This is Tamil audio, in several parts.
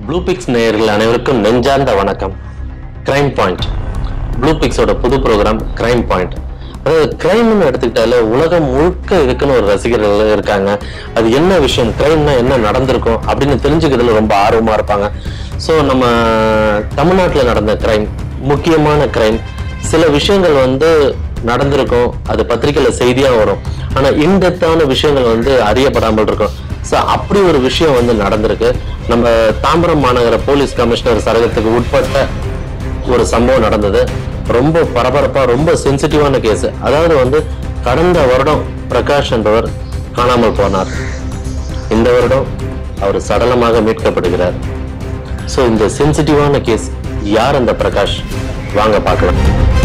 ப்ளூபிக்ஸ் நேயர்கள் அனைவருக்கும் நெஞ்சார்ந்த வணக்கம் கிரைம் பாயிண்ட் ப்ளூபிக்ஸோட புது ப்ரோக்ராம் கிரைம் பாயிண்ட் அதாவது கிரைம்னு எடுத்துக்கிட்டாலே உலகம் முழுக்க இதுக்குன்னு ஒரு ரசிகர்கள் இருக்காங்க அது என்ன விஷயம் கிரைம்னா என்ன நடந்திருக்கும் அப்படின்னு தெரிஞ்சுக்கிறதுல ரொம்ப ஆர்வமா இருப்பாங்க ஸோ நம்ம தமிழ்நாட்டில் நடந்த கிரைம் முக்கியமான கிரைம் சில விஷயங்கள் வந்து நடந்திருக்கும் அது பத்திரிக்கையில செய்தியா வரும் ஆனா இன்டெப்தான விஷயங்கள் வந்து அறியப்படாமல் இருக்கும் ஸோ அப்படி ஒரு விஷயம் வந்து நடந்திருக்கு நம்ம தாம்பரம் மாநகர போலீஸ் கமிஷனர் சரகத்துக்கு உட்பட்ட ஒரு சம்பவம் நடந்தது ரொம்ப பரபரப்பா ரொம்ப சென்சிட்டிவான கேஸ் அதாவது வந்து கடந்த வருடம் பிரகாஷ் என்பவர் காணாமல் போனார் இந்த வருடம் அவர் சடலமாக மீட்கப்படுகிறார் ஸோ இந்த சென்சிட்டிவான கேஸ் யார் அந்த பிரகாஷ் வாங்க பார்க்கலாம்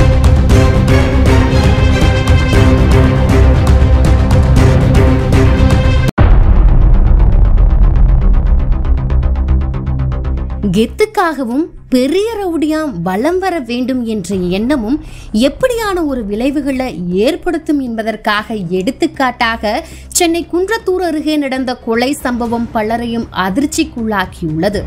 கெத்துக்காகவும் பெரிய ரவுடியாம் வலம் வர வேண்டும் என்ற எண்ணமும் எப்படியான ஒரு விளைவுகளை ஏற்படுத்தும் என்பதற்காக எடுத்துக்காட்டாக சென்னை குன்றத்தூர் அருகே நடந்த கொலை சம்பவம் பலரையும் அதிர்ச்சிக்குள்ளாக்கியுள்ளது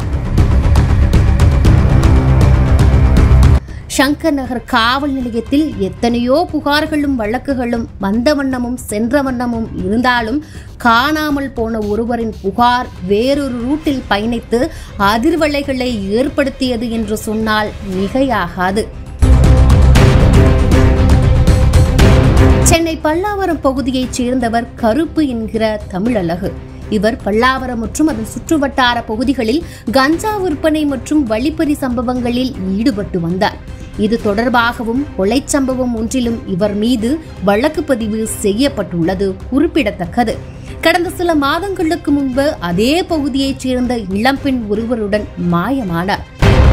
சங்கர் நகர் காவல் நிலையத்தில் எத்தனையோ புகார்களும் வழக்குகளும் வந்த வண்ணமும் சென்ற வண்ணமும் இருந்தாலும் காணாமல் போன ஒருவரின் புகார் வேறொரு ரூட்டில் பயணித்து அதிர்வலைகளை ஏற்படுத்தியது என்று சொன்னால் மிகையாகாது சென்னை பல்லாவரம் பகுதியைச் சேர்ந்தவர் கருப்பு என்கிற தமிழழகு இவர் பல்லாவரம் மற்றும் அதன் சுற்றுவட்டார பகுதிகளில் கஞ்சா விற்பனை மற்றும் வழிப்பறி சம்பவங்களில் ஈடுபட்டு வந்தார் இது தொடர்பாகவும் கொலை சம்பவம் ஒன்றிலும் இவர் மீது வழக்கு பதிவு செய்யப்பட்டுள்ளது குறிப்பிடத்தக்கது கடந்த சில மாதங்களுக்கு முன்பு அதே பகுதியைச் சேர்ந்த இளம்பெண் ஒருவருடன் மாயமானார்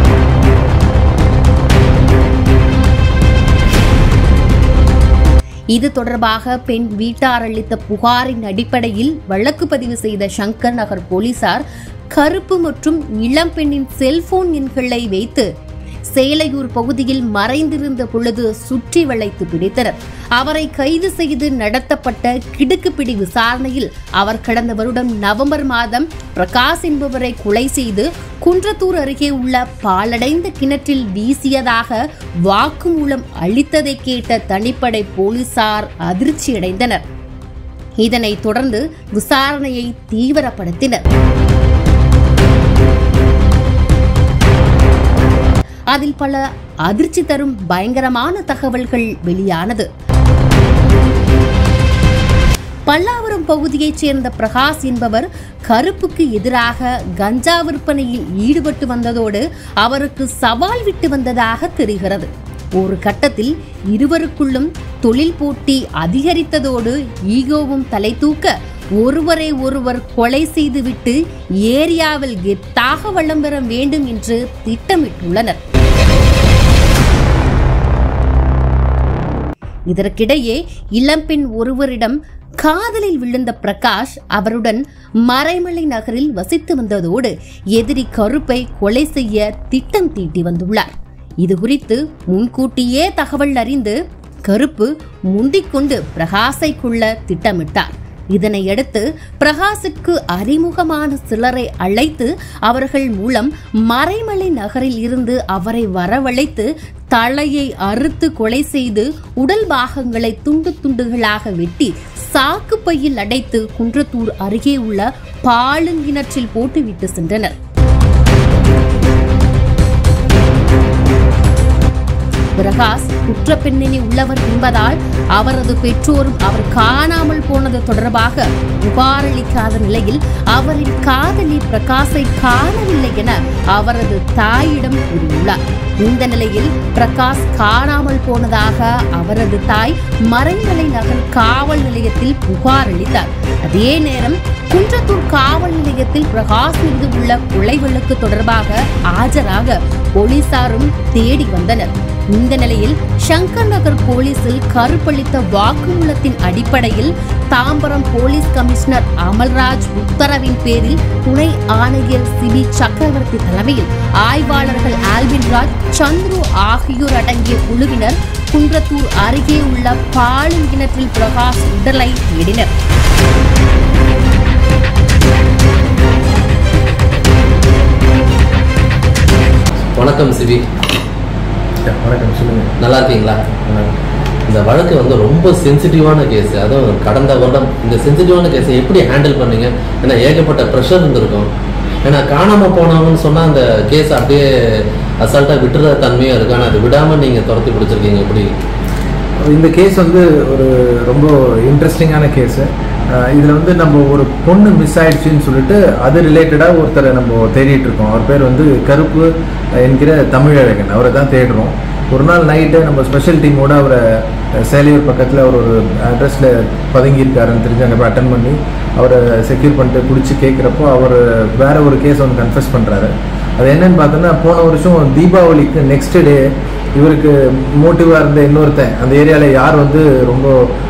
இது தொடர்பாக பெண் வீட்டார் அளித்த புகாரின் அடிப்படையில் வழக்கு பதிவு செய்த சங்கர் நகர் போலீசார் கருப்பு மற்றும் இளம்பெண்ணின் செல்போன் எண்களை வைத்து சேலையூர் பகுதியில் மறைந்திருந்த பொழுது சுற்றி வளைத்து பிடித்தனர் அவரை கைது செய்து நடத்தப்பட்ட கிடுக்குப்பிடி விசாரணையில் அவர் கடந்த வருடம் நவம்பர் மாதம் பிரகாஷ் என்பவரை கொலை செய்து குன்றத்தூர் அருகே உள்ள பாலடைந்த கிணற்றில் வீசியதாக வாக்குமூலம் அளித்ததை கேட்ட தனிப்படை போலீசார் அதிர்ச்சியடைந்தனர் இதனைத் தொடர்ந்து விசாரணையை தீவிரப்படுத்தினர் அதில் பல அதிர்ச்சி தரும் பயங்கரமான தகவல்கள் வெளியானது பல்லாவரம் பகுதியைச் சேர்ந்த பிரகாஷ் என்பவர் கருப்புக்கு எதிராக கஞ்சா விற்பனையில் ஈடுபட்டு வந்ததோடு அவருக்கு சவால் விட்டு வந்ததாக தெரிகிறது ஒரு கட்டத்தில் இருவருக்குள்ளும் தொழில் போட்டி அதிகரித்ததோடு ஈகோவும் தலை தூக்க ஒருவரை ஒருவர் கொலை செய்துவிட்டு ஏரியாவில் கெத்தாக வளம் பெற வேண்டும் என்று திட்டமிட்டுள்ளனர் இதற்கிடையே இளம்பெண் ஒருவரிடம் காதலில் விழுந்த பிரகாஷ் அவருடன் மறைமலை நகரில் வசித்து வந்ததோடு எதிரி கருப்பை கொலை செய்ய திட்டம் தீட்டி வந்துள்ளார் இது குறித்து முன்கூட்டியே தகவல் அறிந்து கருப்பு முந்திக்கொண்டு பிரகாஷை கொள்ள திட்டமிட்டார் இதனையடுத்து பிரகாஷுக்கு அறிமுகமான சிலரை அழைத்து அவர்கள் மூலம் மறைமலை நகரில் இருந்து அவரை வரவழைத்து தலையை அறுத்து கொலை செய்து உடல் பாகங்களை துண்டு துண்டுகளாக வெட்டி சாக்கு பையில் அடைத்து குன்றத்தூர் அருகே உள்ள பாலுங்கிணற்றில் போட்டுவிட்டு சென்றனர் பிரகாஷ் குற்ற பின்னணி உள்ளவர் என்பதால் அவரது பெற்றோரும் அவர் காணாமல் போனது தொடர்பாக புகாரளிக்காத நிலையில் அவரின் காதலி பிரகாஷை காணவில்லை என அவரது தாயிடம் கூறியுள்ளார் இந்த நிலையில் பிரகாஷ் காணாமல் போனதாக அவரது தாய் மறைமலை நகர் காவல் நிலையத்தில் புகார் அளித்தார் அதே நேரம் குன்றத்தூர் காவல் நிலையத்தில் பிரகாஷ் மீது உள்ள கொலை வழக்கு தொடர்பாக ஆஜராக போலீசாரும் தேடி வந்தனர் இந்த நிலையில் சங்கர் நகர் போலீசில் கருப்பளித்த வாக்குமூலத்தின் அடிப்படையில் தாம்பரம் போலீஸ் கமிஷனர் அமல்ராஜ் உத்தரவின் பேரில் துணை ஆணையர் சிபி சக்கரவர்த்தி தலைமையில் ஆய்வாளர்கள் ஆல்வின் ராஜ் சந்துரு ஆகியோர் அடங்கிய குழுவினர் குன்றத்தூர் அருகே உள்ள பாலும் கிணற்றில் பிரகாஷ் உடலை தேடினர் வணக்கம் சிவி வணக்கம் சொல்லுங்க நல்லா இருக்கீங்களா இந்த வழக்கு வந்து ரொம்ப சென்சிட்டிவான கேஸ் அதுவும் கடந்த வருடம் இந்த சென்சிட்டிவான கேஸை எப்படி ஹேண்டில் பண்ணீங்க ஏன்னா ஏகப்பட்ட ப்ரெஷர் இருந்திருக்கும் ஏன்னா காணாமல் போனவங்கன்னு சொன்னால் அந்த கேஸ் அப்படியே அசால்ட்டாக விட்டுற தன்மையாக இருக்கு ஆனால் அதை விடாமல் நீங்கள் துரத்தி பிடிச்சிருக்கீங்க எப்படி இந்த கேஸ் வந்து ஒரு ரொம்ப இன்ட்ரெஸ்டிங்கான கேஸு இதில் வந்து நம்ம ஒரு பொண்ணு மிஸ் ஆயிடுச்சுன்னு சொல்லிட்டு அது ரிலேட்டடாக ஒருத்தரை நம்ம தேடிட்டு இருக்கோம் அவர் பேர் வந்து கருப்பு என்கிற தமிழழகன் அவரை தான் தேடுறோம் ஒரு நாள் நைட்டு நம்ம ஸ்பெஷல் டீமோட அவரை அஹ், சேலையூர் பக்கத்தில் அவர் ஒரு அட்ரஸில் பதுங்கியிருக்காருன்னு தெரிஞ்சு அங்கே போய் அட்டன் பண்ணி அவரை செக்யூர் பண்ணிட்டு பிடிச்சி கேட்குறப்போ அவர் வேற ஒரு கேஸ் ஒன்று கன்ஃபெஸ் பண்ணுறாரு அது என்னன்னு பார்த்தோன்னா போன வருஷம் தீபாவளிக்கு நெக்ஸ்ட் டே இவருக்கு மோட்டிவாக இருந்த இன்னொருத்தன் அந்த ஏரியாவில் யார் வந்து ரொம்ப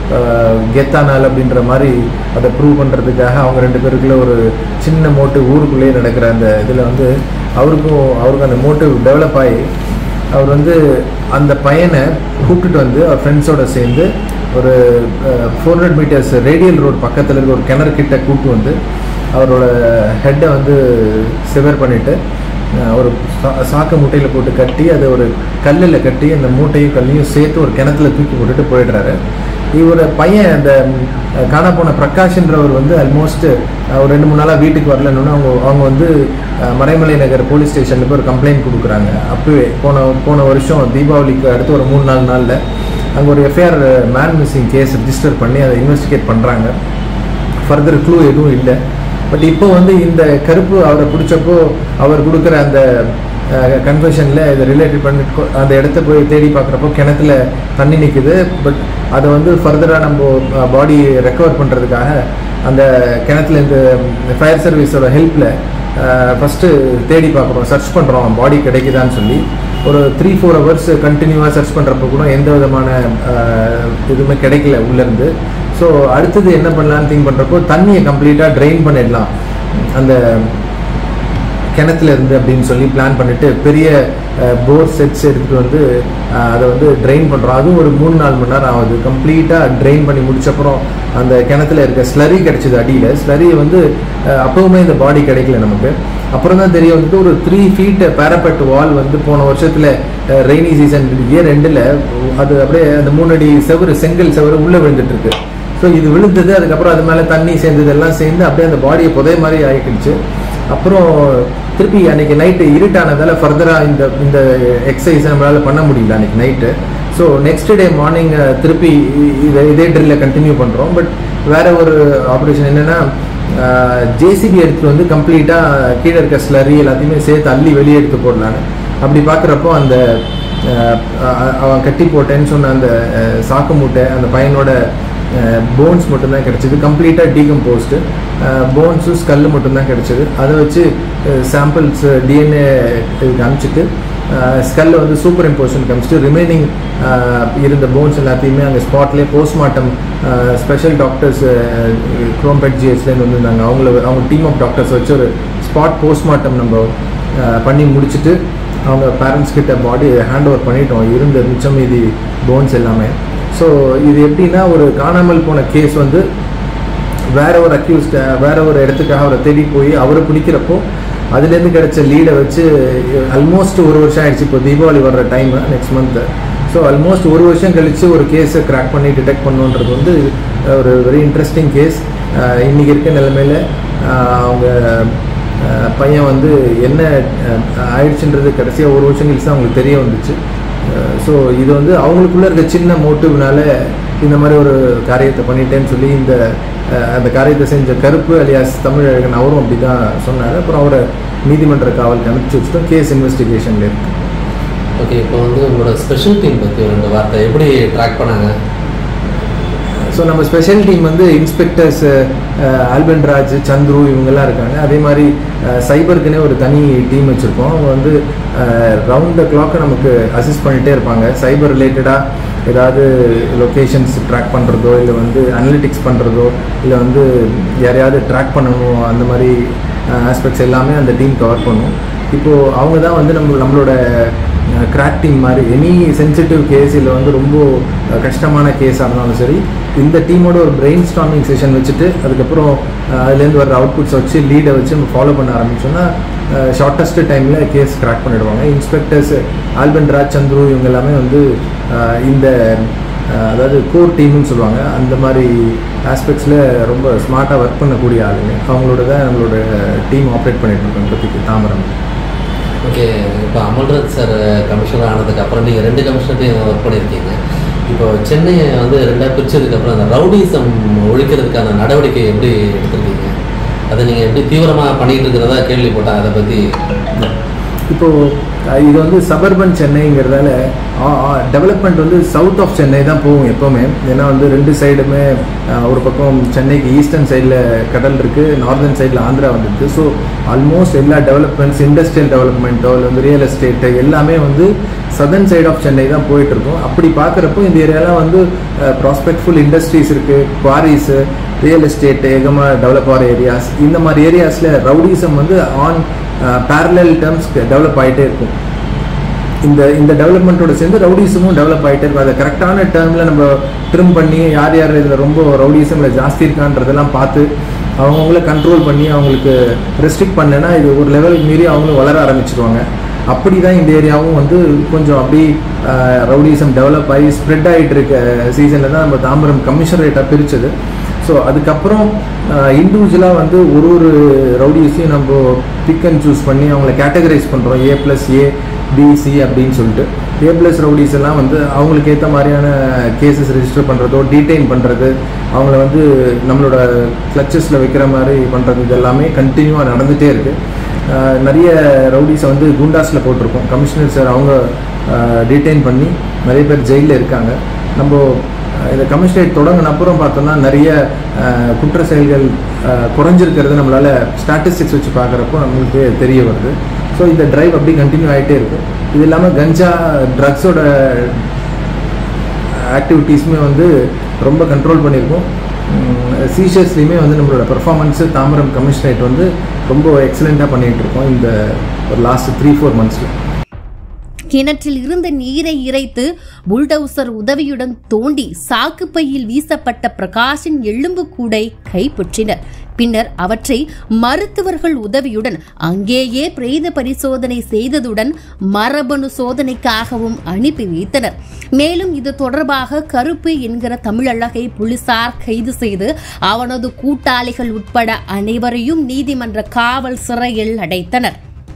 கெத்தானால் அப்படின்ற மாதிரி அதை ப்ரூவ் பண்ணுறதுக்காக அவங்க ரெண்டு பேருக்குள்ள ஒரு சின்ன மோட்டிவ் ஊருக்குள்ளேயே நடக்கிற அந்த இதில் வந்து அவருக்கும் அவருக்கும் அந்த மோட்டிவ் டெவலப் ஆகி அவர் வந்து அந்த பையனை கூப்பிட்டுட்டு வந்து அவர் ஃப்ரெண்ட்ஸோட சேர்ந்து ஒரு four hundred meters radial road பக்கத்தில் இருக்க ஒரு கிணறு கிட்ட கூப்பிட்டு வந்து அவரோட ஹெட்டை வந்து சிவர் பண்ணிவிட்டு ஒரு சா- சாக்கு மூட்டையில் போட்டு கட்டி அதை ஒரு கல்லில் கட்டி அந்த மூட்டையும் கல்லையும் சேர்த்து ஒரு கிணத்துல தூக்கி போட்டுட்டு போயிடுறாரு இவரோட பையன் அந்த அஹ், காணா போன பிரகாஷ்ன்றவர் வந்து ஆல்மோஸ்ட் ஒரு ரெண்டு மூணு நாளாக வீட்டுக்கு வரலன்னு அவங்க அவங்க வந்து அஹ், மறைமலை நகர் போலீஸ் ஸ்டேஷனில் போய் ஒரு கம்ப்ளைண்ட் கொடுக்குறாங்க அப்பவே போன போன வருஷம் தீபாவளிக்கு அடுத்து ஒரு மூணு நாலு நாளில் அங்கே ஒரு FIR man missing case register பண்ணி அதை இன்வெஸ்டிகேட் பண்ணுறாங்க ஃபர்தர் க்ளூ எதுவும் இல்லை பட் இப்போ வந்து இந்த கருப்பு அவரை பிடிச்சப்போ அவர் கொடுக்குற அந்த கன்ஃபெஷனில் இதை ரிலேட்டட் பண்ணி கொ- அந்த இடத்த போய் தேடி பார்க்குறப்போ கிணத்துல தண்ணி நிற்குது பட் அதை வந்து ஃபர்தராக நம்ம பாடி ரெக்கவர் பண்ணுறதுக்காக அந்த கிணத்துல இந்த ஃபயர் சர்வீஸோட ஹெல்ப்பில் ஃபஸ்ட்டு தேடி பார்க்குறோம் சர்ச் பண்ணுறோம் பாடி கிடைக்குதான்னு சொல்லி ஒரு த்ரீ ஃபோர் ஹவர்ஸ் கண்டினியூவாக சர்ச் பண்ணுறப்போ கூட எந்த விதமான அஹ், இதுவுமே கிடைக்கல உள்ளேருந்து ஸோ அடுத்தது என்ன பண்ணலான்னு திங்க் பண்ணுறப்போ தண்ணியை கம்ப்ளீட்டாக ட்ரெயின் பண்ணிடலாம் அந்த கிணத்துல இருந்து அப்படின்னு சொல்லி பிளான் பண்ணிட்டு பெரிய போர் செட்ஸ் எடுத்துகிட்டு வந்து அஹ், அதை வந்து ட்ரெயின் பண்ணுறோம் அதுவும் ஒரு மூணு நாலு மணி நேரம் ஆகுது கம்ப்ளீட்டாக ட்ரெயின் பண்ணி முடிச்சப்புறம் அந்த கிணத்துல இருக்க ஸ்லரி கிடைச்சது அடியில் ஸ்லரி வந்து அஹ், அப்பவுமே இந்த பாடி கிடைக்கல நமக்கு அப்புறம் தான் தெரிய வந்துட்டு ஒரு த்ரீ ஃபீட் பேரப்பெட் வால் வந்து போன வருஷத்தில் ரெய்னி சீசன் இயர் ரெண்டில் அது அப்படியே அந்த மூணடி செவரு செங்கல் செவரு உள்ளே விழுந்துட்டு இருக்கு ஸோ இது விழுந்தது அதுக்கப்புறம் அது மேலே தண்ணி சேர்ந்தது எல்லாம் சேர்ந்து அப்படியே அந்த பாடியை புதைய மாதிரி ஆகிடுச்சு அப்புறம் திருப்பி அன்னைக்கு நைட்டு இருட்டானதால ஃபர்தராக இந்த இந்த எக்ஸசைஸ் நம்மளால பண்ண முடியல அன்னைக்கு night so next day morning திருப்பி இ- இதை இதே ட்ரில்ல கண்டினியூ பண்ணுறோம் பட் வேற ஒரு ஆப்ரேஷன் என்னன்னா ஜேசிபி எடுத்துட்டு வந்து கம்ப்ளீட்டாக கீழே இருக்க ஸ்லரி எல்லாத்தையுமே சேர்த்து அள்ளி வெளியே எடுத்து போடலான்னு அப்படி பார்க்குறப்போ அந்த அஹ், அஹ், அவன் கட்டி போட்டேன்னு சொன்ன அந்த அஹ், சாக்கு மூட்டை அந்த பையனோட போன்ஸ் மட்டும்தான் கிடைச்சிது கம்ப்ளீட்டாக டீகம்போஸ்டு போன்ஸும் ஸ்கல்லு மட்டும்தான் கிடைச்சிது அதை வச்சு சாம்பிள்ஸ் டிஎன்ஏ இதுக்கு அனுப்பிச்சிட்டு ஸ்கல்ல வந்து சூப்பர் இம்போஷன் காமிச்சிட்டு ரிமைனிங் இருந்த போன்ஸ் எல்லாத்தையுமே அங்கே ஸ்பாட்லேயே போஸ்ட்மார்ட்டம் ஸ்பெஷல் டாக்டர்ஸ் குரோம்பெட் ஜிஹெச்லேருந்து வந்திருந்தாங்க அவங்கள அவங்க டீம் ஆஃப் டாக்டர்ஸ் வச்சு ஒரு ஸ்பாட் போஸ்ட்மார்ட்டம் நம்ம அஹ், பண்ணி முடிச்சுட்டு அவங்க பேரண்ட்ஸ் கிட்ட பாடி ஹேண்ட் ஓவர் பண்ணிட்டோம் இருந்த மிச்சம் மீதி போன்ஸ் எல்லாமே ஸோ இது எப்படின்னா ஒரு காணாமல் போன கேஸ் வந்து வேற ஒரு அக்யூஸ்ட வேற ஒரு இடத்துக்காக அவரை தேடி போய் அவரை பிடிக்கிறப்போ அதுலேருந்து கிடைச்ச லீடை வச்சு ஆல்மோஸ்ட் ஒரு வருஷம் ஆயிடுச்சு இப்போ தீபாவளி வர்ற time next month so almost ஒரு வருஷம் கழிச்சு ஒரு கேஸை கிராக் பண்ணி டிடெக்ட் பண்ணுன்றது வந்து ஒரு வெரி இன்ட்ரெஸ்டிங் கேஸ் இன்னைக்கு இருக்க நிலைமையில ஆஹ் அவங்க ஆஹ் பையன் வந்து என்ன ஆஹ் ஆயிடுச்சுன்றது கடைசியாக ஒரு வருஷம் கழிச்சு தான் அவங்களுக்கு தெரிய வந்துச்சு ஸோ இது வந்து அவங்களுக்குள்ள இருக்க சின்ன மோட்டிவ்னால இந்த மாதிரி ஒரு காரியத்தை பண்ணிட்டேன்னு சொல்லி இந்த அஹ், அந்த காரியத்தை செஞ்ச கருப்பு அலியாஸ் தமிழழகன் அவரும் அப்படி தான் சொன்னார் அப்புறம் அவரை நீதிமன்ற காவலுக்கு அனுப்பிச்சு வச்சுட்டோம் கேஸ் இன்வெஸ்டிகேஷனில் இருக்கு ஓகே இப்போ வந்து உங்களோட ஸ்பெஷல் டீம் பற்றி ஒரு ரெண்டு வார்த்தை எப்படி ட்ராக் பண்ணாங்க ஸோ நம்ம ஸ்பெஷல் டீம் வந்து இன்ஸ்பெக்டர்ஸ் ஆல்பன் ராஜ் சந்துரு இவங்கெல்லாம் இருக்காங்க அதே மாதிரி சைபருக்குன்னே ஒரு தனி டீம் வச்சுருக்கோம் அவங்க வந்து ரவுண்ட் த கிளாக்கு நமக்கு அசிஸ்ட் பண்ணிகிட்டே இருப்பாங்க சைபர் ரிலேட்டடாக ஏதாவது லொக்கேஷன்ஸ் ட்ராக் பண்ணுறதோ இல்லை வந்து அனலிட்டிக்ஸ் பண்ணுறதோ இல்லை வந்து யாரையாவது ட்ராக் பண்ணணும் அந்த மாதிரி ஆஸ்பெக்ட்ஸ் எல்லாமே அந்த டீம் கவர் பண்ணும் இப்போது அவங்க தான் வந்து நம்ம நம்மளோட கிராக் டீம் மாதிரி எனி சென்சிட்டிவ் கேஸ் இல்லை வந்து ரொம்ப அஹ், கஷ்டமான கேஸாக இருந்தாலும் சரி இந்த டீமோட ஒரு பிரெயின் ஸ்டாமிங் செஷன் வச்சுட்டு அதுக்கப்புறம் அஹ், அதுலேருந்து வர அவுட்புட்ஸ் வச்சு லீடை வச்சு நம்ம ஃபாலோ பண்ண ஆரம்பிச்சோன்னா ஷார்ட்டஸ்ட் டைமில் கேஸ் கிராக் பண்ணிடுவாங்க இன்ஸ்பெக்டர்ஸ் ஆல்பன் ராஜ் சந்துரு இவங்க எல்லாமே வந்து அஹ், இந்த அஹ், அதாவது கோர் டீம்னு சொல்லுவாங்க அந்த மாதிரி ஆஸ்பெக்ட்ஸில் ரொம்ப ஸ்மார்ட்டாக ஒர்க் பண்ணக்கூடிய ஆளுங்க அவங்களோட தான் நம்மளோட டீம் ஆப்ரேட் பண்ணிட்டு இருக்கோம் இப்போதைக்கு தாமரம் ஓகே இப்போ அமல்ராஜ் சார் கமிஷனர் ஆனதுக்கு அப்புறம் நீங்கள் ரெண்டு கமிஷனர்ட்டையும் ஒர்க் பண்ணியிருக்கீங்க இப்போ சென்னையை வந்து ரெண்டாக பிரிச்சதுக்கப்புறம் அந்த ரவுடிசம் ஒழிக்கிறதுக்கான நடவடிக்கை எப்படி எடுத்திருக்கீங்க அதை நீங்கள் எப்படி தீவிரமாக பண்ணிட்டு இருக்கிறதா கேள்விப்பட்டேன் அதை பற்றி இப்போது இது வந்து சபர்பன் சென்னைங்கிறதால டெவலப்மெண்ட் வந்து சவுத் ஆஃப் சென்னை தான் போகும் எப்போவுமே ஏன்னா வந்து ரெண்டு சைடுமே ஆஹ், ஒரு பக்கம் சென்னைக்கு ஈஸ்டர்ன் சைடில் கடல் இருக்குது நார்தர்ன் சைடில் ஆந்திரா வந்துருக்கு ஸோ ஆல்மோஸ்ட் எல்லா டெவலப்மெண்ட்ஸ் இண்டஸ்ட்ரியல் டெவலப்மெண்ட்டோ இல்லை வந்து ரியல் எஸ்டேட்டு எல்லாமே வந்து சதர்ன் சைடு ஆஃப் சென்னை தான் போயிட்டுருக்கும் அப்படி பார்க்குறப்போ இந்த ஏரியாலாம் வந்து ப்ராஸ்பெக்ட்ஃபுல் இண்டஸ்ட்ரீஸ் இருக்குது குவாரிஸு ரியல் எஸ்டேட் ஏகமாக டெவலப் ஆகிற ஏரியாஸ் இந்த மாதிரி ஏரியாஸில் ரவுடிசம் வந்து ஆன் பேரலல் டேர்ம்ஸ் டெவலப் ஆகிட்டே இருக்கும் இந்த இந்த டெவலப்மெண்ட்டோட சேர்ந்து ரவுடிசமும் டெவலப் ஆகிட்டே இருக்கும் அதை கரெக்டான டேர்மில் நம்ம ட்ரிம் பண்ணி யார் யார் இதில் ரொம்ப ரவுடிசமில் ஜாஸ்தி இருக்கான்றதெல்லாம் பார்த்து அவங்கவுங்கள கண்ட்ரோல் பண்ணி அவங்களுக்கு ரெஸ்ட்ரிக்ட் பண்ணேன்னா இது ஒரு லெவலுக்கு மீறி அவங்களும் வளர ஆரம்பிச்சிருவாங்க அப்படி தான் இந்த ஏரியாவும் வந்து கொஞ்சம் அப்படி ரவுடிசம் டெவலப் ஆகி ஸ்ப்ரெட் ஆகிட்டு இருக்க சீசனில் தான் நம்ம தாம்பரம் கமிஷனரேட்டாக பிரித்தது ஸோ அதுக்கப்புறம் இண்டிவிஜுவலாக வந்து ஒரு ஒரு ரவுடிஸையும் நம்ம பிக் அண்ட் சூஸ் பண்ணி அவங்கள கேட்டகரைஸ் பண்ணுறோம் ஏ ப்ளஸ் ஏ பிசி அப்படின்னு சொல்லிட்டு ஏ ப்ளஸ் ரவுடிஸ் எல்லாம் வந்து அவங்களுக்கு ஏற்ற மாதிரியான கேசஸ் ரெஜிஸ்டர் பண்ணுறதோ டீடைன் பண்ணுறது அவங்கள வந்து நம்மளோட கிளச்சஸில் வைக்கிற மாதிரி பண்ணுறது இது எல்லாமே கண்டினியூவாக நடந்துகிட்டே இருக்குது நிறைய ரவுடிஸை வந்து குண்டாஸில் போட்டிருக்கோம் கமிஷனர் சார் அவங்க டீடைன் பண்ணி நிறைய பேர் ஜெயிலில் இருக்காங்க நம்ம அஹ் இந்த கமிஷனரேட் தொடங்கின அப்புறம் பார்த்தோம்னா நிறைய அஹ், குற்ற செயல்கள் அஹ், குறைஞ்சிருக்கிறது நம்மளால் ஸ்டாட்டிஸ்டிக்ஸ் வச்சு பார்க்குறப்போ நம்மளுக்கு தெரிய வருது ஸோ இந்த டிரைவ் அப்படி கண்டினியூ ஆகிட்டே இருக்கும் இது இல்லாமல் கஞ்சா ட்ரக்ஸோட ஆக்டிவிட்டீஸுமே வந்து ரொம்ப கண்ட்ரோல் பண்ணியிருக்கோம் சீஷர்ஸ்லேயுமே வந்து நம்மளோட பெர்ஃபார்மன்ஸு தாம்பரம் கமிஷனரேட் வந்து ரொம்ப எக்ஸலண்ட்டாக பண்ணிகிட்டு இருக்கோம் இந்த ஒரு லாஸ்ட் த்ரீ ஃபோர் மந்த்ஸில் கிணற்றில் இருந்த நீரை இறைத்து புல்டவுசர் உதவியுடன் தோண்டி சாக்குப்பையில் வீசப்பட்ட பிரகாஷின் எலும்பு கூடை கைப்பற்றினர் பின்னர் அவற்றை மருத்துவர்கள் உதவியுடன் அங்கேயே பிரேத பரிசோதனை செய்ததுடன் மரபணு சோதனைக்காகவும் அனுப்பி வைத்தனர் மேலும் இது தொடர்பாக கருப்பு என்கிற தமிழழகை போலீசார் கைது செய்து அவனது கூட்டாளிகள் உட்பட அனைவரையும் நீதிமன்ற காவல் சிறையில் அடைத்தனர்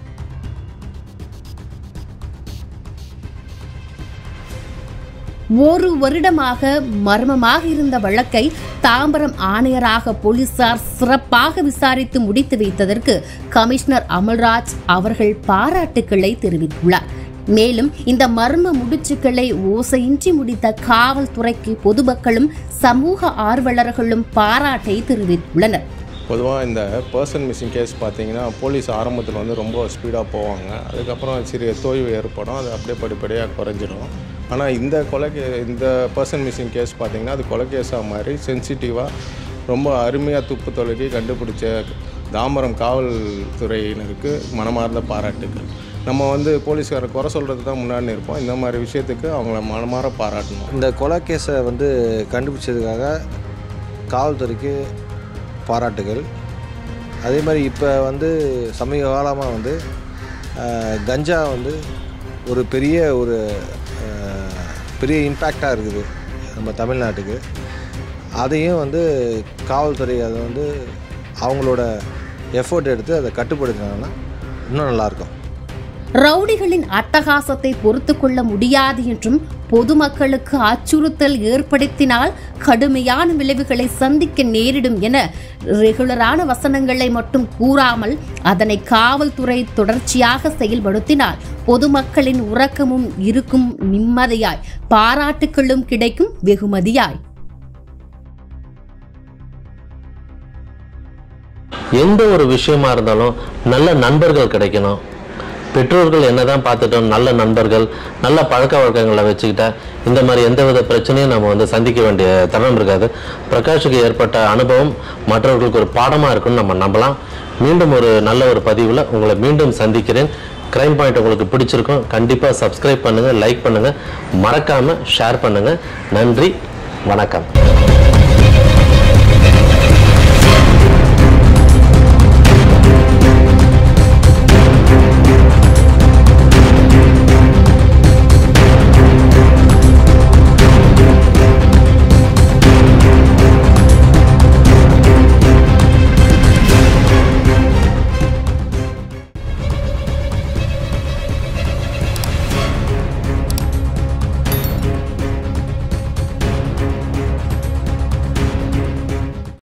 ஒரு வருடமாக மர்மமாக இருந்த வழக்கை தாம்பரம் ஆணையராக போலீசார் சிறப்பாக விசாரித்து முடித்து வைத்ததற்கு கமிஷனர் அமல்ராஜ் அவர்கள் பாராட்டுக்களை தெரிவித்துள்ளார் மேலும் இந்த மர்ம முடிச்சுக்களை ஓசையின்றி முடித்த காவல்துறைக்கு பொதுமக்களும் சமூக ஆர்வலர்களும் பாராட்டை தெரிவித்துள்ளனர் பொதுவாக இந்த பர்சன் மிஸ்ஸிங் கேஸ் பார்த்தீங்கன்னா போலீஸ் ஆரம்பத்தில் வந்து ரொம்ப ஸ்பீடாக போவாங்க அதுக்கப்புறம் சிறிய தோய்வு ஏற்படும் அது அப்படியே படிப்படியாக குறைஞ்சிடும் ஆனால் இந்த கொலை கே இந்த பர்சன் மிஸ்ஸிங் கேஸ் பார்த்தீங்கன்னா அது கொலை கேஸாக மாதிரி சென்சிட்டிவாக ரொம்ப அருமையாக துப்பு தொலைக்கி கண்டுபிடிச்ச தாம்பரம் காவல்துறையினருக்கு மனமார்ந்த பாராட்டுகள் நம்ம வந்து போலீஸ்காரை குறை சொல்கிறது தான் முன்னாடி இருப்போம் இந்த மாதிரி விஷயத்துக்கு அவங்கள மனமார பாராட்டணும் இந்த கொலை கேஸை வந்து கண்டுபிடிச்சதுக்காக காவல்துறைக்கு பாராட்டுகள் அதே மாதிரி இப்போ வந்து சமீப காலமாக வந்து அஹ், கஞ்சா வந்து ஒரு பெரிய ஒரு அஹ், பெரிய இம்பேக்டாக இருக்குது நம்ம தமிழ்நாட்டுக்கு அதையும் வந்து காவல்துறை அதை வந்து அவங்களோட எஃபோர்ட் எடுத்து அதை கட்டுப்படுத்தினாங்கன்னா இன்னும் நல்லாயிருக்கும் ரவுடிகளின் அட்டகாசத்தை பொறுத்து கொள்ள முடியாது என்றும் பொதுமக்களுக்கு அச்சுறுத்தல் ஏற்படுத்தினால் கடுமையான விளைவுகளை சந்திக்க நேரிடும் என ரெகுலரான வசனங்களை மட்டும் கூறாமல் அதனை காவல்துறை தொடர்ச்சியாக செயல்படுத்தினால் பொதுமக்களின் உறக்கமும் இருக்கும் நிம்மதியாய் பாராட்டுகளும் கிடைக்கும் வெகுமதியாய் எந்த ஒரு விஷயமா இருந்தாலும் நல்ல நண்பர்கள் கிடைக்கணும் பெற்றோர்கள் என்னதான் பார்த்துட்டோம் நல்ல நண்பர்கள் நல்ல பழக்க வழக்கங்களை வச்சுக்கிட்டா இந்த மாதிரி எந்தவித பிரச்சனையும் நம்ம வந்து சந்திக்க வேண்டிய தருணம் இருக்காது பிரகாஷுக்கு ஏற்பட்ட அனுபவம் மற்றவர்களுக்கு ஒரு பாடமாக இருக்குன்னு நம்ம நம்பலாம் மீண்டும் ஒரு நல்ல ஒரு பதிவில் உங்களை மீண்டும் சந்திக்கிறேன் கிரைம் பாயிண்ட் உங்களுக்கு பிடிச்சிருக்கும் கண்டிப்பாக சப்ஸ்கிரைப் பண்ணுங்கள் லைக் பண்ணுங்கள் மறக்காமல் ஷேர் பண்ணுங்கள் நன்றி வணக்கம்